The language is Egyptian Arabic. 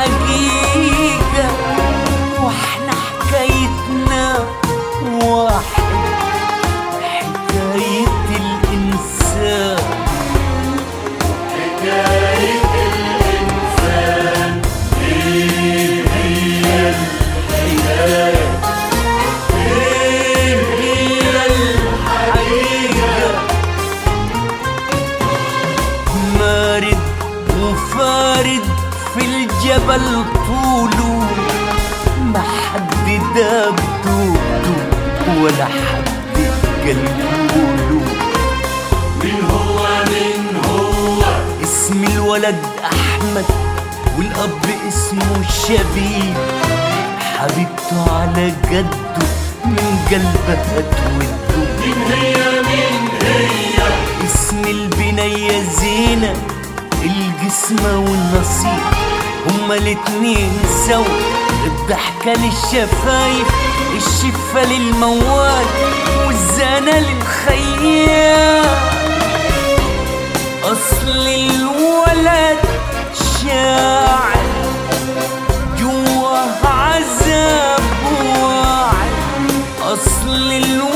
الحقيقة واحنا حكايتنا واحد حكاية الإنسان حكاية الإنسان إيه هي الحكاية إيه هي الحقيقة مارد وفارد في الجبل طوله ما حد داب دوده ولا حد قلبوله مين هو مين هو اسم الولد احمد والاب اسمه شبيب حبيبته على جده من قلبها توده مين هي مين هي اسم البنية زينة الجسمة والنصيب هما الاتنين سوا الضحكة للشفايف الشفة للموال والزانة للخيال أصل الولد شاعر جواه عذاب واعي أصل الولد